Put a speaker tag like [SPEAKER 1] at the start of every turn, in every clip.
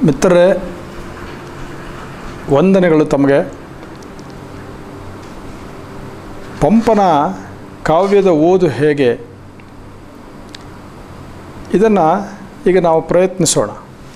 [SPEAKER 1] ಮಿತ್ರರೇ ವಂದನೆಗಳು ತಮಗೆ ಪಂಪನ ಕಾವ್ಯದ ಓದು ಹೇಗೆ ಇದನ್ನು ಈಗ ನಾವು ಪ್ರಯತ್ನಿಸೋಣ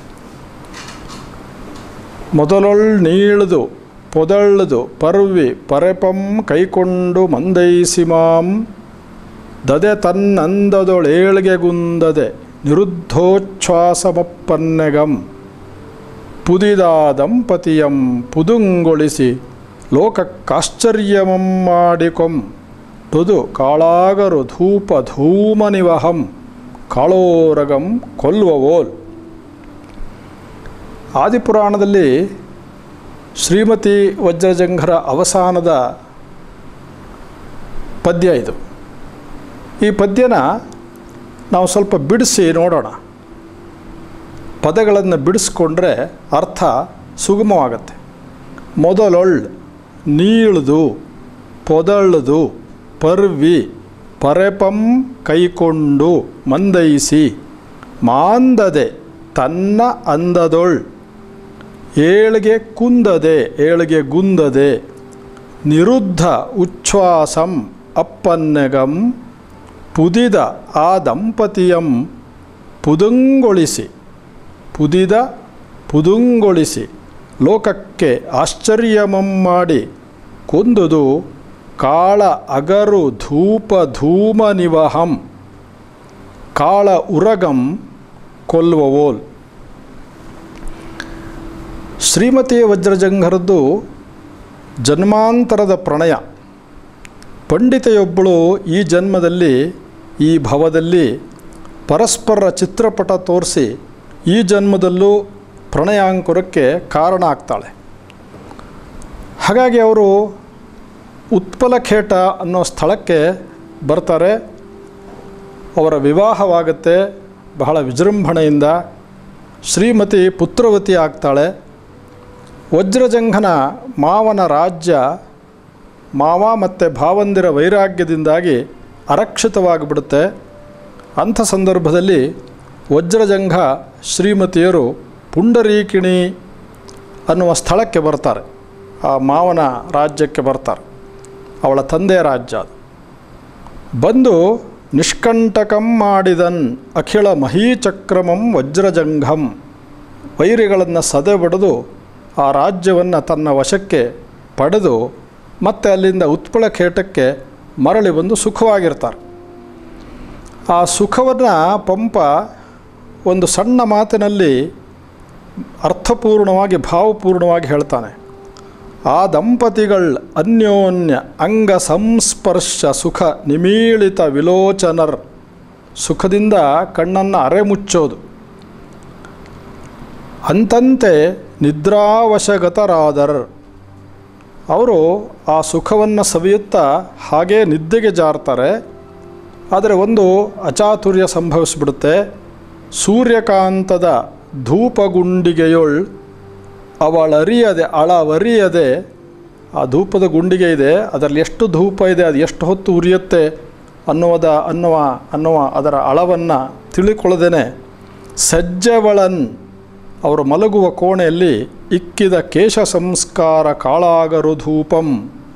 [SPEAKER 1] ಮೊದಲೊಳ್ ನೀಳ್ದು ಪೊದಳ್ದು ಪರ್ವಿ ಪರೆಪಂ ಕೈಕೊಂಡು ಮಂದೈಸಿಮಾಂ ದದೆ ತನ್ನಂದದೊಳೇಳ್ಗೆಗುಂದದೆ ನಿರುದ್ಧೋಚ್ಛ್ವಾಸಮಪ್ಪನ್ನೆಗಂ ಪುದಿದಾದಂಪತಿಯಂ ಪುದುಂಗೊಳಿಸಿ ಲೋಕಕ್ಕಾಶ್ಚರ್ಯಮಂ ಮಾಡಿಕೊಂ ತುದು ಕಾಳಾಗರು ಧೂಪ ಧೂಮನಿವಹಂ ಕಾಳೋರಗಂ ಕೊಲ್ವವೋಲ್ ಆದಿಪುರಾಣದಲ್ಲಿ ಶ್ರೀಮತಿ ವಜ್ರಜಂಘರ ಅವಸಾನದ ಪದ್ಯ ಇದು ಈ ಪದ್ಯನ ನಾವು ಸ್ವಲ್ಪ ಬಿಡಿಸಿ ನೋಡೋಣ ಪದಗಳನ್ನು ಬಿಡಿಸ್ಕೊಂಡ್ರೆ ಅರ್ಥ ಸುಗಮವಾಗತ್ತೆ ಮೊದಲೊಳ್ ನೀಳ್ದು ಪೊದಳ್ದು ಪರ್ವಿ ಪರೆಪಂ ಕೈಕೊಂಡು ಮಂದೈಸಿ ಮಾಂದದೆ ತನ್ನ ಅಂದದೊಳ್ ಏಳ್ಗೆ ಕುಂದದೆ ಏಳ್ಗೆ ಗುಂದದೆ ನಿರುದ್ಧ ಉಚ್ಛ್ವಾಸಂ ಅಪ್ಪನ್ನೆಗಂ ಪುದಿದ ಆ ದಂಪತಿಯಂ ಪುದುಂಗೊಳಿಸಿ ಪುದಿದ ಪುದುಂಗೊಳಿಸಿ ಲೋಕಕ್ಕೆ ಆಶ್ಚರ್ಯಮಂ ಮಾಡಿ ಕೊಂದುದು ಕಾಳ ಅಗರು ಧೂಪ ಧೂಮ ನಿವಹಂ ಕಾಳ ಉರಗಂ ಕೊಲ್ವವೋಲ್ ಶ್ರೀಮತಿ ವಜ್ರಜಂಘರದ್ದು ಜನ್ಮಾಂತರದ ಪ್ರಣಯ ಪಂಡಿತೆಯೊಬ್ಬಳು ಈ ಜನ್ಮದಲ್ಲಿ ಈ ಭವದಲ್ಲಿ ಪರಸ್ಪರ ಚಿತ್ರಪಟ ತೋರಿಸಿ ಈ ಜನ್ಮದಲ್ಲೂ ಪ್ರಣಯಾಂಕುರಕ್ಕೆ ಕಾರಣ ಆಗ್ತಾಳೆ ಹಾಗಾಗಿ ಅವರು ಉತ್ಪಲಖೇಟ ಅನ್ನೋ ಸ್ಥಳಕ್ಕೆ ಬರ್ತಾರೆ ಅವರ ವಿವಾಹವಾಗುತ್ತೆ ಬಹಳ ವಿಜೃಂಭಣೆಯಿಂದ ಶ್ರೀಮತಿ ಪುತ್ರವತಿ ಆಗ್ತಾಳೆ ವಜ್ರಜಂಘನ ಮಾವನ ರಾಜ್ಯ ಮಾವ ಮತ್ತು ಭಾವಂದಿರ ವೈರಾಗ್ಯದಿಂದಾಗಿ ಅರಕ್ಷಿತವಾಗಿಬಿಡುತ್ತೆ ಅಂಥ ಸಂದರ್ಭದಲ್ಲಿ ವಜ್ರಜಂಘ ಶ್ರೀಮತಿಯರು ಪುಂಡರೀಕಿಣಿ ಅನ್ನುವ ಸ್ಥಳಕ್ಕೆ ಬರ್ತಾರೆ ಆ ಮಾವನ ರಾಜ್ಯಕ್ಕೆ ಬರ್ತಾರೆ ಅವಳ ತಂದೆಯ ರಾಜ್ಯ ಅದು ಬಂದು ನಿಷ್ಕಂಟಕಂ ಮಾಡಿದನ್ ಅಖಿಳ ಮಹೀಚಕ್ರಮಂ ವಜ್ರಜಂಘಂ ವೈರಿಗಳನ್ನು ಸದೆ ಬಡಿದು ಆ ರಾಜ್ಯವನ್ನು ತನ್ನ ವಶಕ್ಕೆ ಪಡೆದು ಮತ್ತೆ ಅಲ್ಲಿಂದ ಉತ್ಪಳ ಖೇಟಕ್ಕೆ ಮರಳಿ ಬಂದು ಸುಖವಾಗಿರ್ತಾರೆ ಆ ಸುಖವನ್ನು ಪಂಪ ಒಂದು ಸಣ್ಣ ಮಾತಿನಲ್ಲಿ ಅರ್ಥಪೂರ್ಣವಾಗಿ ಭಾವಪೂರ್ಣವಾಗಿ ಹೇಳ್ತಾನೆ ಆ ದಂಪತಿಗಳ ಅನ್ಯೋನ್ಯ ಅಂಗ ಸಂಸ್ಪರ್ಶ ಸುಖ ನಿಮೀಳಿತ ವಿಲೋಚನರ್ ಸುಖದಿಂದ ಕಣ್ಣನ್ನು ಅರೆಮುಚ್ಚೋದು ಅಂತಂತೆ ನಿದ್ರಾವಶಗತರಾದರ್ ಅವರು ಆ ಸುಖವನ್ನು ಸವಿಯುತ್ತಾ ಹಾಗೇ ನಿದ್ದೆಗೆ ಜಾರ್ತಾರೆ ಆದರೆ ಒಂದು ಅಚಾತುರ್ಯ ಸಂಭವಿಸ್ಬಿಡುತ್ತೆ ಸೂರ್ಯಕಾಂತದ ಧೂಪಗುಂಡಿಗೆಯೊಳ್ ಅವಳರಿಯದೆ ಅಳವರಿಯದೆ ಆ ಧೂಪದ ಗುಂಡಿಗೆ ಇದೆ ಅದರಲ್ಲಿ ಎಷ್ಟು ಧೂಪ ಇದೆ ಅದು ಎಷ್ಟು ಹೊತ್ತು ಉರಿಯುತ್ತೆ ಅನ್ನುವುದ ಅನ್ನುವ ಅನ್ನುವ ಅದರ ಅಳವನ್ನು ತಿಳಿಕೊಳ್ಳದೇನೆ ಸಜ್ಜವಳನ್ ಅವರು ಮಲಗುವ ಕೋಣೆಯಲ್ಲಿ ಇಕ್ಕಿದ ಕೇಶ ಸಂಸ್ಕಾರ ಕಾಳಾಗರು ಧೂಪಂ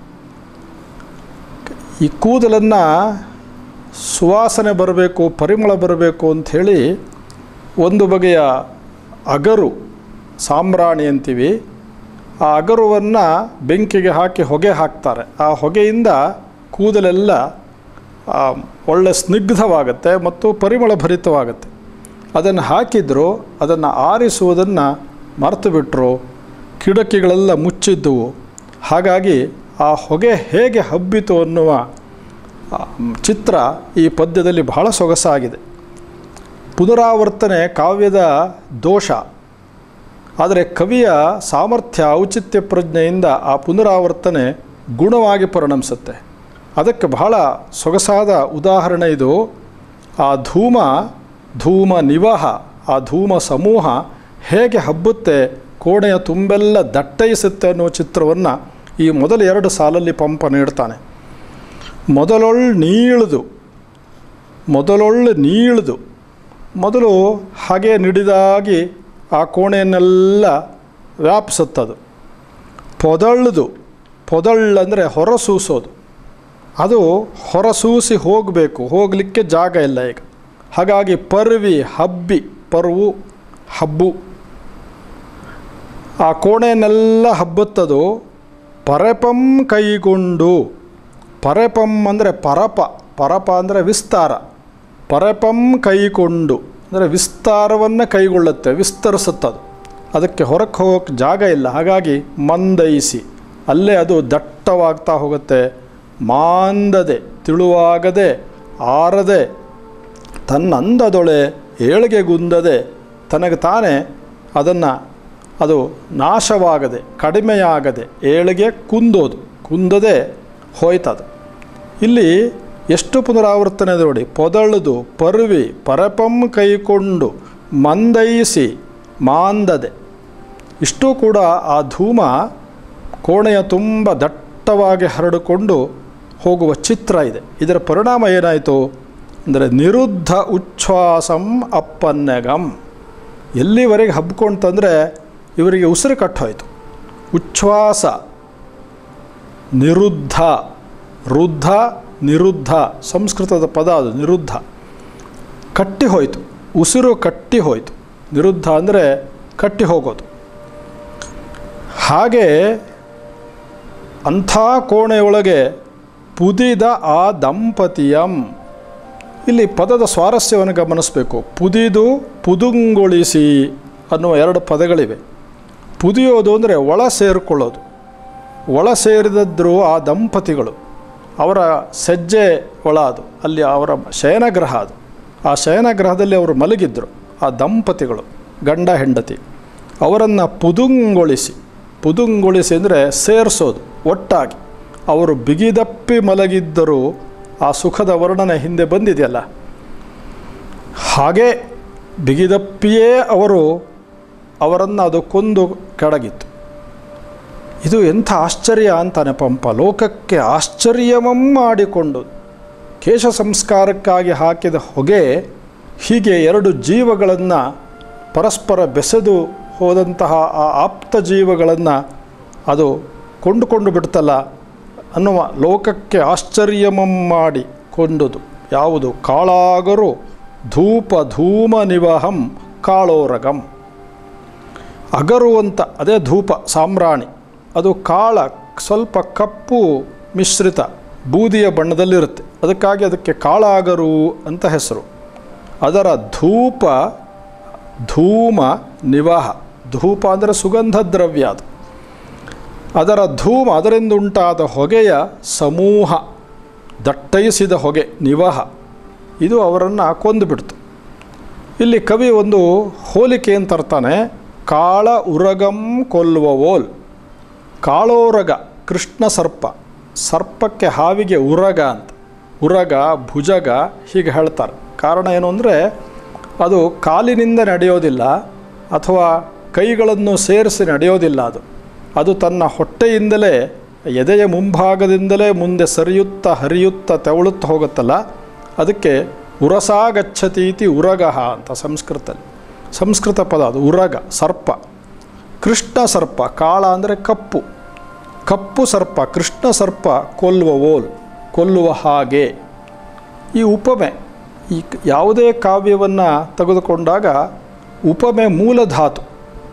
[SPEAKER 1] ಈ ಕೂದಲನ್ನು ಸುವಾಸನೆ ಬರಬೇಕು ಪರಿಮಳ ಬರಬೇಕು ಅಂಥೇಳಿ ಒಂದು ಬಗೆಯ ಅಗರು ಸಾಂಬ್ರಾಣಿ ಅಂತೀವಿ ಆ ಅಗರುವನ್ನು ಬೆಂಕಿಗೆ ಹಾಕಿ ಹೊಗೆ ಹಾಕ್ತಾರೆ ಆ ಹೊಗೆಯಿಂದ ಕೂದಲೆಲ್ಲ ಆ, ಒಳ್ಳೆ ಸ್ನಿಗ್ಧವಾಗುತ್ತೆ ಮತ್ತು ಪರಿಮಳ ಭರಿತವಾಗುತ್ತೆ ಅದನ್ನು ಹಾಕಿದ್ರು ಅದನ್ನು ಆರಿಸುವುದನ್ನು ಮರೆತು ಬಿಟ್ಟರು ಕಿಡಕಿಗಳೆಲ್ಲ ಮುಚ್ಚಿದ್ದವು ಹಾಗಾಗಿ ಆ ಹೊಗೆ ಹೇಗೆ ಹಬ್ಬಿತು ಅನ್ನುವ ಆ, ಚಿತ್ರ ಈ ಪದ್ಯದಲ್ಲಿ ಬಹಳ ಸೊಗಸಾಗಿದೆ ಪುನರಾವರ್ತನೆ ಕಾವ್ಯದ ದೋಷ ಆದರೆ ಕವಿಯ ಸಾಮರ್ಥ್ಯ ಔಚಿತ್ಯ ಪ್ರಜ್ಞೆಯಿಂದ ಆ ಪುನರಾವರ್ತನೆ ಗುಣವಾಗಿ ಪರಿಣಮಿಸುತ್ತೆ ಅದಕ್ಕೆ ಬಹಳ ಸೊಗಸಾದ ಉದಾಹರಣೆ ಇದು ಆ ಧೂಮ ಧೂಮ ನಿವಹ ಆ ಧೂಮ ಸಮೂಹ ಹೇಗೆ ಹಬ್ಬುತ್ತೆ ಕೋಣೆಯ ತುಂಬೆಲ್ಲ ದಟ್ಟೈಸುತ್ತೆ ಅನ್ನುವ ಚಿತ್ರವನ್ನು ಈ ಮೊದಲ ಎರಡು ಸಾಲಲ್ಲಿ ಪಂಪ ನೀಡ್ತಾನೆ ಮೊದಲೊಳ್ ನೀಳ್ದು ಮೊದಲೊಳ್ಳೆ ನೀಳ್ದು ಮೊದಲು ಹಾಗೆ ನಿಡಿದಾಗಿ ಆ ಕೋಣೆಯನ್ನೆಲ್ಲ ವ್ಯಾಪಿಸುತ್ತದು ಪೊದಳ್ದು ಪೊದಳ್ ಅಂದರೆ ಹೊರಸೂಸೋದು ಅದು ಹೊರಸೂಸಿ ಹೋಗಬೇಕು ಹೋಗಲಿಕ್ಕೆ ಜಾಗ ಇಲ್ಲ ಈಗ ಹಾಗಾಗಿ ಪರ್ವಿ ಹಬ್ಬಿ ಪರ್ವು ಹಬ್ಬು ಆ ಕೋಣೆಯನ್ನೆಲ್ಲ ಹಬ್ಬುತ್ತದು ಪರಪಂ ಕೈಗೊಂಡು ಪರಪಂ ಅಂದರೆ ಪರಪ ಪರಪ ಅಂದರೆ ವಿಸ್ತಾರ ಪರಪಂ ಕೈಗೊಂಡು ಅಂದರೆ ವಿಸ್ತಾರವನ್ನು ಕೈಗೊಳ್ಳುತ್ತೆ ವಿಸ್ತರಿಸುತ್ತದು ಅದಕ್ಕೆ ಹೊರಕ್ಕೆ ಹೋಗೋಕ್ಕೆ ಜಾಗ ಇಲ್ಲ ಹಾಗಾಗಿ ಮಂದೈಸಿ ಅಲ್ಲೇ ಅದು ದಟ್ಟವಾಗ್ತಾ ಹೋಗುತ್ತೆ ಮಾಂದದೆ ತಿಳುವಾಗದೆ ಆರದೆ ತನ್ನ ಅಂದದೊಳೆ ಏಳಿಗೆಗುಂದದೆ ತನಗೆ ತಾನೇ ಅದನ್ನು ಅದು ನಾಶವಾಗದೆ ಕಡಿಮೆಯಾಗದೆ ಏಳಿಗೆ ಕುಂದೋದು ಕುಂದದೆ ಹೋಯ್ತದು ಇಲ್ಲಿ ಎಷ್ಟು ಪುನರಾವರ್ತನೆ ಇದೆ ನೋಡಿ ಪೊದಳದು ಪರ್ವಿ ಪರಪಂ ಕೈಕೊಂಡು ಮಂದೈಸಿ ಮಾಂದದೆ ಇಷ್ಟೂ ಕೂಡ ಆ ಧೂಮ ಕೋಣೆಯ ತುಂಬ ದಟ್ಟವಾಗಿ ಹರಡಿಕೊಂಡು ಹೋಗುವ ಚಿತ್ರ ಇದೆ ಇದರ ಪರಿಣಾಮ ಏನಾಯಿತು ಅಂದರೆ ನಿರುದ್ಧ ಉಚ್ಛ್ವಾಸಂ ಅಪ್ಪನ್ನಗಂ ಎಲ್ಲಿವರೆಗೆ ಹಬ್ಕೊಂತಂದರೆ ಇವರಿಗೆ ಉಸಿರು ಕಟ್ಟೋಯ್ತು ಉಚ್ಛ್ವಾಸ ನಿರುದ್ಧ ರುದ್ಧ ನಿರುದ್ಧ ಸಂಸ್ಕೃತದ ಪದ ಅದು ನಿರುದ್ಧ ಕಟ್ಟಿ ಹೋಯಿತು ಉಸಿರು ಕಟ್ಟಿ ಹೋಯಿತು ನಿರುದ್ಧ ಅಂದರೆ ಕಟ್ಟಿ ಹೋಗೋದು ಹಾಗೆ ಅಂಥ ಕೋಣೆಯೊಳಗೆ ಪುದಿದ ಆ ದಂಪತಿಯಂ ಇಲ್ಲಿ ಪದದ ಸ್ವಾರಸ್ಯವನ್ನು ಗಮನಿಸಬೇಕು ಪುದಿದು ಪುದುಂಗೊಳಿಸಿ ಅನ್ನುವ ಎರಡು ಪದಗಳಿವೆ ಪುದಿಯೋದು ಅಂದರೆ ಒಳ ಸೇರಿಕೊಳ್ಳೋದು ಒಳ ಸೇರಿದದ್ರು ಆ ದಂಪತಿಗಳು ಅವರ ಸಜ್ಜೆ ಒಳ ಅದು ಅಲ್ಲಿ ಅವರ ಶಯನಗ್ರಹ ಅದು ಆ ಶಯನಗ್ರಹದಲ್ಲಿ ಅವರು ಮಲಗಿದ್ರು ಆ ದಂಪತಿಗಳು ಗಂಡ ಹೆಂಡತಿ ಅವರನ್ನು ಪುದುಂಗೊಳಿಸಿ ಪುದುಂಗೊಳಿಸಿ ಅಂದರೆ ಸೇರಿಸೋದು ಒಟ್ಟಾಗಿ ಅವರು ಬಿಗಿದಪ್ಪಿ ಮಲಗಿದ್ದರೂ ಆ ಸುಖದ ವರ್ಣನೆ ಹಿಂದೆ ಬಂದಿದೆಯಲ್ಲ ಹಾಗೆ ಬಿಗಿದಪ್ಪಿಯೇ ಅವರು ಅವರನ್ನು ಅದು ಕೊಂದು ಕೆಳಗಿತ್ತು ಇದು ಎಂಥ ಆಶ್ಚರ್ಯ ಅಂತಾನೆ ಪಂಪ ಲೋಕಕ್ಕೆ ಆಶ್ಚರ್ಯವಂ ಮಾಡಿಕೊಂಡು ಕೇಶ ಸಂಸ್ಕಾರಕ್ಕಾಗಿ ಹಾಕಿದ ಹೊಗೆ ಹೀಗೆ ಎರಡು ಜೀವಗಳನ್ನು ಪರಸ್ಪರ ಬೆಸೆದು ಹೋದಂತಹ ಆ ಆಪ್ತ ಜೀವಗಳನ್ನು ಅದು ಕೊಂಡುಕೊಂಡು ಬಿಡ್ತಲ್ಲ ಅನ್ನುವ ಲೋಕಕ್ಕೆ ಆಶ್ಚರ್ಯಮಂ ಮಾಡಿ ಕೊಂಡುದು ಯಾವುದು ಕಾಳಾಗರು ಧೂಪ ಧೂಮ ನಿವಹಂ ಕಾಳೋರಗಂ ಅಗರು ಅಂತ ಅದೇ ಧೂಪ ಸಾಮ್ರಾಣಿ ಅದು ಕಾಳ ಸ್ವಲ್ಪ ಕಪ್ಪು ಮಿಶ್ರಿತ ಬೂದಿಯ ಬಣ್ಣದಲ್ಲಿರುತ್ತೆ ಅದಕ್ಕಾಗಿ ಅದಕ್ಕೆ ಕಾಳಾಗರು ಅಂತ ಹೆಸರು ಅದರ ಧೂಪ ಧೂಮ ನಿವಾಹ ಧೂಪ ಅಂದರೆ ಸುಗಂಧ ದ್ರವ್ಯ ಅದು ಅದರ ಧೂಮ ಅದರಿಂದ ಉಂಟಾದ ಹೊಗೆಯ ಸಮೂಹ ದಟ್ಟೈಸಿದ ಹೊಗೆ ನಿವಹ ಇದು ಅವರನ್ನು ಕೊಂದುಬಿಡ್ತು ಇಲ್ಲಿ ಕವಿ ಒಂದು ಹೋಲಿಕೆ ಅಂತ ತರ್ತಾನೆ ಕಾಳ ಉರಗಂ ಕೊಲ್ಲುವವೋಲ್ ಕಾಳೋರಗ ಕೃಷ್ಣ ಸರ್ಪ ಸರ್ಪಕ್ಕೆ ಹಾವಿಗೆ ಉರಗ ಅಂತ ಉರಗ ಭುಜಗ ಹೀಗೆ ಹೇಳ್ತಾರೆ ಕಾರಣ ಏನು ಅಂದರೆ ಅದು ಕಾಲಿನಿಂದ ನಡೆಯೋದಿಲ್ಲ ಅಥವಾ ಕೈಗಳನ್ನು ಸೇರಿಸಿ ನಡೆಯೋದಿಲ್ಲ ಅದು ಅದು ತನ್ನ ಹೊಟ್ಟೆಯಿಂದಲೇ ಎದೆಯ ಮುಂಭಾಗದಿಂದಲೇ ಮುಂದೆ ಸರಿಯುತ್ತಾ ಹರಿಯುತ್ತಾ ತೆವಳುತ್ತಾ ಹೋಗುತ್ತಲ್ಲ ಅದಕ್ಕೆ ಉರಸಾಗಚ್ಚತೀತಿ ಉರಗಹ ಅಂತ ಸಂಸ್ಕೃತದಲ್ಲಿ ಸಂಸ್ಕೃತ ಪದ ಅದು ಉರಗ ಸರ್ಪ ಕೃಷ್ಣ ಸರ್ಪ ಕಾಳ ಅಂದರೆ ಕಪ್ಪು ಕಪ್ಪು ಸರ್ಪ ಕೃಷ್ಣ ಸರ್ಪ ಕೊಲ್ಲುವ ಓಲ್ ಕೊಲ್ಲುವ ಹಾಗೆ ಈ ಉಪಮೆ ಈ ಕ- ಯಾವುದೇ ಕಾವ್ಯವನ್ನು ತೆಗೆದುಕೊಂಡಾಗ ಉಪಮೆ ಮೂಲಧಾತು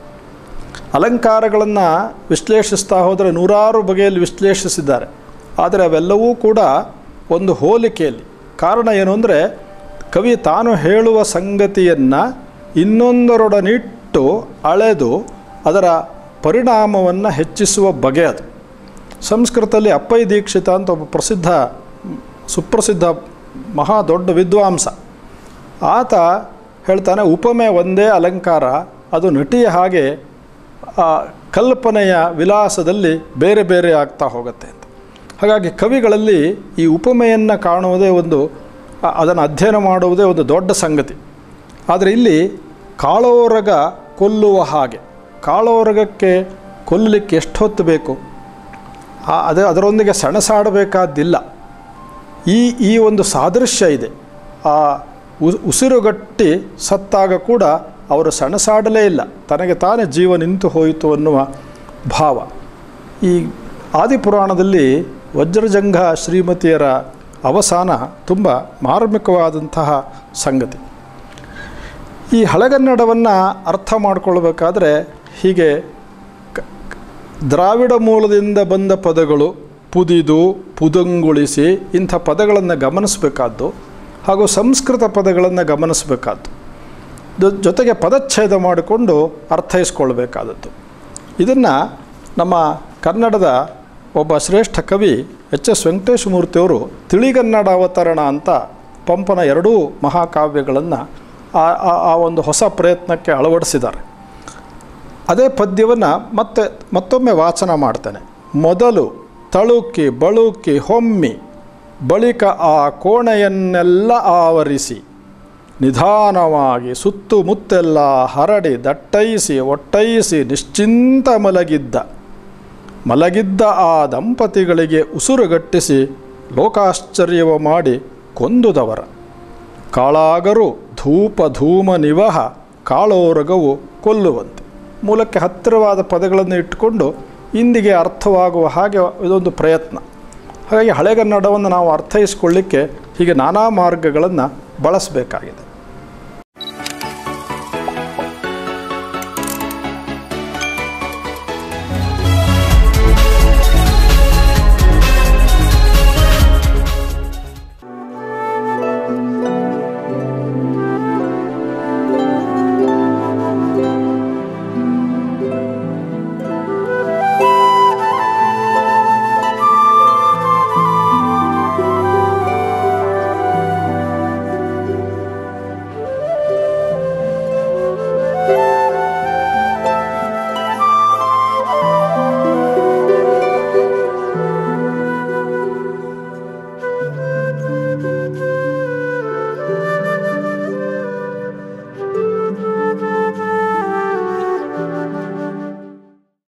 [SPEAKER 1] ಅಲಂಕಾರಗಳನ್ನು ವಿಶ್ಲೇಷಿಸ್ತಾ ಹೋದರೆ ನೂರಾರು ಬಗೆಯಲ್ಲಿ ವಿಶ್ಲೇಷಿಸಿದ್ದಾರೆ ಆದರೆ ಅವೆಲ್ಲವೂ ಕೂಡ ಒಂದು ಹೋಲಿಕೆಯಲ್ಲಿ ಕಾರಣ ಏನು ಅಂದರೆ ಕವಿ ತಾನು ಹೇಳುವ ಸಂಗತಿಯನ್ನು ಇನ್ನೊಂದರೊಡನಿಟ್ಟು ಅಳೆದು ಅದರ ಪರಿಣಾಮವನ್ನು ಹೆಚ್ಚಿಸುವ ಬಗೆ ಅದು ಸಂಸ್ಕೃತದಲ್ಲಿ ಅಪ್ಪೈ ದೀಕ್ಷಿತ ಅಂತ ಒಬ್ಬ ಪ್ರಸಿದ್ಧ ಸುಪ್ರಸಿದ್ಧ ಮಹಾ ದೊಡ್ಡ ವಿದ್ವಾಂಸ ಆತ ಹೇಳ್ತಾನೆ ಉಪಮೆ ಒಂದೇ ಅಲಂಕಾರ ಅದು ನಟಿಯ ಹಾಗೆ ಆ ಕಲ್ಪನೆಯ ವಿಲಾಸದಲ್ಲಿ ಬೇರೆ ಬೇರೆ ಆಗ್ತಾ ಹೋಗುತ್ತೆ ಅಂತ ಹಾಗಾಗಿ ಕವಿಗಳಲ್ಲಿ ಈ ಉಪಮೆಯನ್ನು ಕಾಣುವುದೇ ಒಂದು ಆ- ಅದನ್ನು ಅಧ್ಯಯನ ಮಾಡುವುದೇ ಒಂದು ದೊಡ್ಡ ಸಂಗತಿ ಆದರೆ ಇಲ್ಲಿ ಕಾಳೋರಗ ಕೊಲ್ಲುವ ಹಾಗೆ ಕಾಳೋರಗಕ್ಕೆ ಕೊಲ್ಲಲಿಕ್ಕೆ ಎಷ್ಟು ಹೊತ್ತು ಬೇಕು ಆ- ಅದೇ ಅದರೊಂದಿಗೆ ಸೆಣಸಾಡಬೇಕಾದ್ದಿಲ್ಲ ಈ ಈ ಒಂದು ಸಾದೃಶ್ಯ ಇದೆ ಆ ಉ- ಉಸಿರುಗಟ್ಟಿ ಸತ್ತಾಗ ಕೂಡ ಅವರು ಸಣಸಾಡಲೇ ಇಲ್ಲ ತನಗೆ ತಾನೇ ಜೀವ ನಿಂತು ಹೋಯಿತು ಅನ್ನುವ ಭಾವ ಈ ಆದಿಪುರಾಣದಲ್ಲಿ ವಜ್ರಜಂಘ ಶ್ರೀಮತಿಯರ ಅವಸಾನ ತುಂಬ ಮಾರ್ಮಿಕವಾದಂತಹ ಸಂಗತಿ ಈ ಹಳೆಗನ್ನಡವನ್ನು ಅರ್ಥ ಮಾಡಿಕೊಳ್ಬೇಕಾದ್ರೆ ಹೀಗೆ ಕ- ದ್ರಾವಿಡ ಮೂಲದಿಂದ ಬಂದ ಪದಗಳು ಪುದಿದು ಪುದಂಗೊಳಿಸಿ ಇಂಥ ಪದಗಳನ್ನು ಗಮನಿಸಬೇಕಾದ್ದು ಹಾಗೂ ಸಂಸ್ಕೃತ ಪದಗಳನ್ನು ಗಮನಿಸಬೇಕಾದ್ದು ಜೊ- ಜೊತೆಗೆ ಪದಚ್ಛೇದ ಮಾಡಿಕೊಂಡು ಅರ್ಥೈಸ್ಕೊಳ್ಬೇಕಾದದ್ದು ಇದನ್ನು ನಮ್ಮ ಕನ್ನಡದ ಒಬ್ಬ ಶ್ರೇಷ್ಠ ಕವಿ ಎಚ್ ಎಸ್ ವೆಂಕಟೇಶಮೂರ್ತಿಯವರು ತಿಳಿಗನ್ನಡ ಅವತರಣ ಅಂತ ಪಂಪನ ಎರಡೂ ಮಹಾಕಾವ್ಯಗಳನ್ನು ಆ ಆ- ಆ ಒಂದು ಹೊಸ ಪ್ರಯತ್ನಕ್ಕೆ ಅಳವಡಿಸಿದ್ದಾರೆ ಅದೇ ಪದ್ಯವನ್ನು ಮತ್ತೆ ಮತ್ತೊಮ್ಮೆ ವಾಚನ ಮಾಡ್ತೇನೆ ಮೊದಲು ತಳುಕಿ ಬಳುಕಿ ಹೊಮ್ಮಿ ಬಳಿಕ ಆ ಕೋಣೆಯನ್ನೆಲ್ಲ ಆವರಿಸಿ ನಿಧಾನವಾಗಿ ಸುತ್ತುಮುತ್ತೆಲ್ಲ ಹರಡಿ ದಟ್ಟೈಸಿ ಒಟ್ಟೈಸಿ ನಿಶ್ಚಿಂತ ಮಲಗಿದ್ದ ಮಲಗಿದ್ದ ಆ ದಂಪತಿಗಳಿಗೆ ಉಸುರುಗಟ್ಟಿಸಿ ಲೋಕಾಶ್ಚರ್ಯವ ಮಾಡಿ ಕೊಂದುದವರ ಕಾಳಾಗರು ಧೂಪ ಧೂಮ ನಿವಹ ಕಾಳೋರಗವು ಕೊಲ್ಲುವಂತೆ ಮೂಲಕ್ಕೆ ಹತ್ತಿರವಾದ ಪದಗಳನ್ನು ಇಟ್ಟುಕೊಂಡು ಇಂದಿಗೆ ಅರ್ಥವಾಗುವ ಹಾಗೆ ಇದೊಂದು ಪ್ರಯತ್ನ ಹಾಗಾಗಿ ಹಳೆಗನ್ನಡವನ್ನು ನಾವು ಅರ್ಥೈಸ್ಕೊಳ್ಳಿಕ್ಕೆ ಹೀಗೆ ನಾನಾ ಮಾರ್ಗಗಳನ್ನು ಬಳಸಬೇಕಾಗಿದೆ